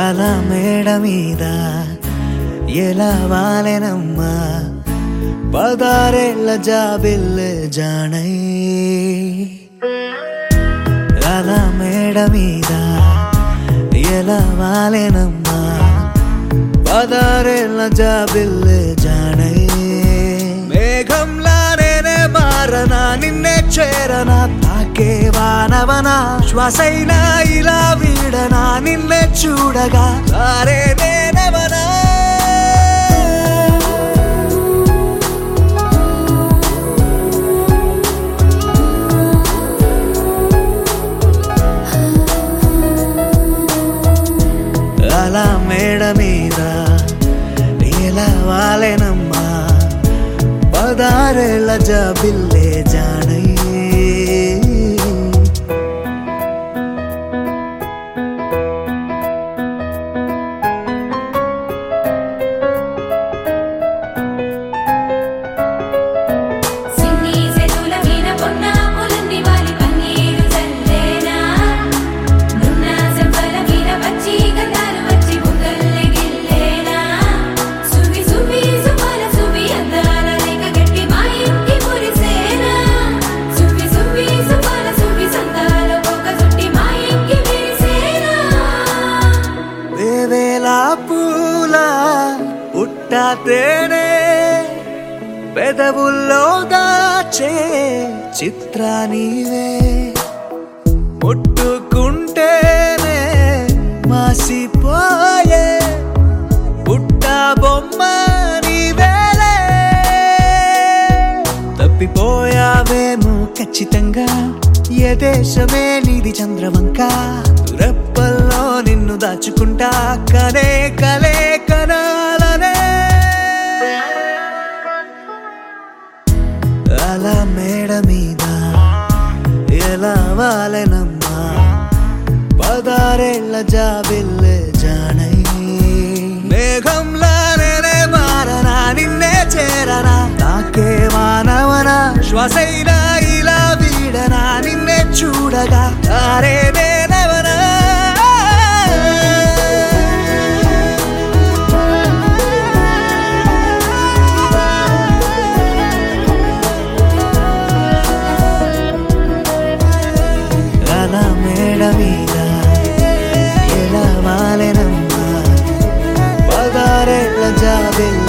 అలా మేడ మీద ఎలా వాలెనమ్మా పదారేళ్ళ జాబిల్లె జానై అలా మేడ మీద ఎలా వాలెనమ్మా పదారేళ్ళ జాబిల్లె జానై మేఘంలా నేనే మారనా నిన్నే చేరనా తాకే వానవనా శ్వాసైనా ఇలా వీడనా నిన్నే చూడగా సారే నేనవనా అలా మేడ మీద ఎలా వాలెనమ్మా పదారేళ్ళ జాబిల్లే జానై సిన్ని సెతుల వీణ పొన్న పొలంది వాలి పన్నీరు చల్లేనా నున్న సెంపల వీణ వచ్చి గంధాలు వచ్చి బుగ్గల్లె గిల్లేనా సువి సువి సుమల సువి అందాల రేఖ గట్టి మా ఇంటి మురిసేనా సువి సువి సుమల సువి సందాల ఒక చుట్టి మా ఇంటి విరిసేనా వేవేల పూల పుట్టా తేనే పెదవుల్లో దాచే చిత్ర నీవే ముట్టుకుంటేనే మాసిపోయే పుట్ట బొమ్మ నీవేలే తప్పిపోయావేమో ఖచ్చితంగా ఏ దేశమే నీది చంద్రవంక రెప్పల్లో నిన్ను దాచుకుంటా కనే కలే కనాలనే అలా మేడ మీద ఎలా వాలెనమ్మా పదారేళ్ళ జాబిల్లె జానై మేఘంలా నేనే మారనా నిన్నే చేరనా నాకే మానవనా శ్వాసైనా ఇలా వీడనా నిన్నే చూడగా అరే నేనవనా అలా మేడ మీద ఎలా వాలెనమ్మా పదారేళ్ళ జాబిల్ల